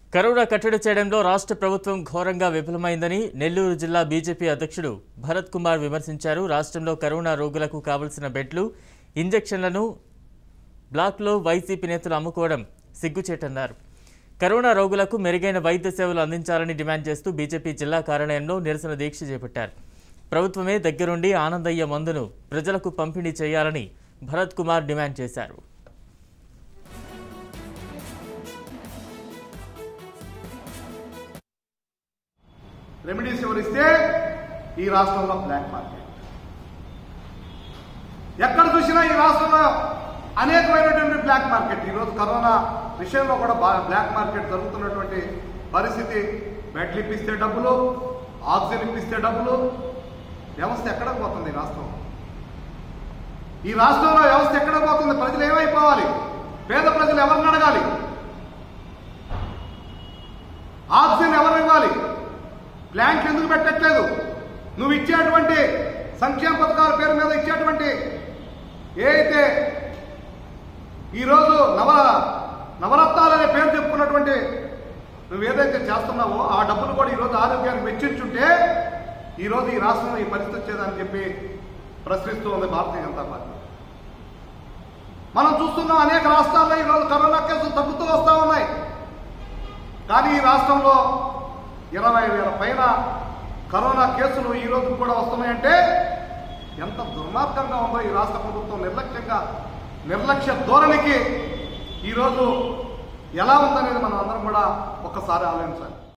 corona కట్టడి చేయడంలో రాష్ట్ర ప్రభుత్వం ఘోరంగా విఫలమైందని నెల్లూరు జిల్లా బీజేపీ అధ్యక్షుడు భరత్ కుమార్ విమర్శించారు రాష్ట్రంలో కరోనా రోగులకు కావలసిన బెడ్లు ఇంజెక్షన్లను బ్లాక్లో వైసీపీ నేతలు అమ్ముకోవడం సిగ్గుచేటన్నారు కరోనా రోగులకు మెరుగైన వైద్య సేవలు అందించాలని డిమాండ్ చేస్తూ బీజేపీ జిల్లా కార్యాలయంలో నిరసన దీక్ష చేపట్టారు ప్రభుత్వమే దగ్గరుండి ఆనందయ్య మందును ప్రజలకు పంపిణీ చేయాలని భరత్ కుమార్ డిమాండ్ చేశారు రెమెడీస్ ఎవరిస్తే ఈ రాష్ట్రంలో బ్లాక్ మార్కెట్ ఎక్కడ చూసినా ఈ రాష్ట్రంలో అనేకమైనటువంటి బ్లాక్ మార్కెట్ ఈరోజు కరోనా విషయంలో కూడా బాగా బ్లాక్ మార్కెట్ జరుగుతున్నటువంటి పరిస్థితి బెడ్లు ఇప్పిస్తే డబ్బులు ఆక్సిజన్ ఇప్పిస్తే డబ్బులు వ్యవస్థ ఎక్కడ పోతుంది ఈ రాష్ట్రం ఈ రాష్ట్రంలో వ్యవస్థ ఎక్కడ పోతుంది ప్రజలు ఏమైపోవాలి పేద ప్రజలు ఎవరిని అడగాలి ఆక్సిజన్ ఎవరు ఇవ్వాలి ప్లాంట్లు ఎందుకు పెట్టట్లేదు నువ్వు ఇచ్చేటువంటి సంక్షేమ పథకాల పేరు మీద ఇచ్చేటువంటి ఏ అయితే ఈరోజు నవ నవరత్నాలు అనే పేరు చెప్పుకున్నటువంటి నువ్వు ఏదైతే చేస్తున్నావో ఆ డబ్బులు కూడా ఈరోజు ఆరోగ్యానికి వెచ్చించుంటే ఈరోజు ఈ రాష్ట్రంలో ఈ పరిస్థితి వచ్చేదని చెప్పి ప్రశ్నిస్తూ ఉంది భారతీయ జనతా పార్టీ మనం చూస్తున్నాం అనేక రాష్ట్రాల్లో ఈరోజు కరోనా కేసులు తగ్గుతూ వస్తూ ఉన్నాయి కానీ ఈ రాష్ట్రంలో ఇరవై వేల పైన కరోనా కేసులు ఈ రోజు కూడా వస్తున్నాయంటే ఎంత దుర్మార్గంగా ఉందో ఈ రాష్ట్ర ప్రభుత్వం నిర్లక్ష్యంగా నిర్లక్ష్య ధోరణికి ఈరోజు ఎలా ఉందనేది మనం అందరం కూడా ఒక్కసారి ఆలోచించాలి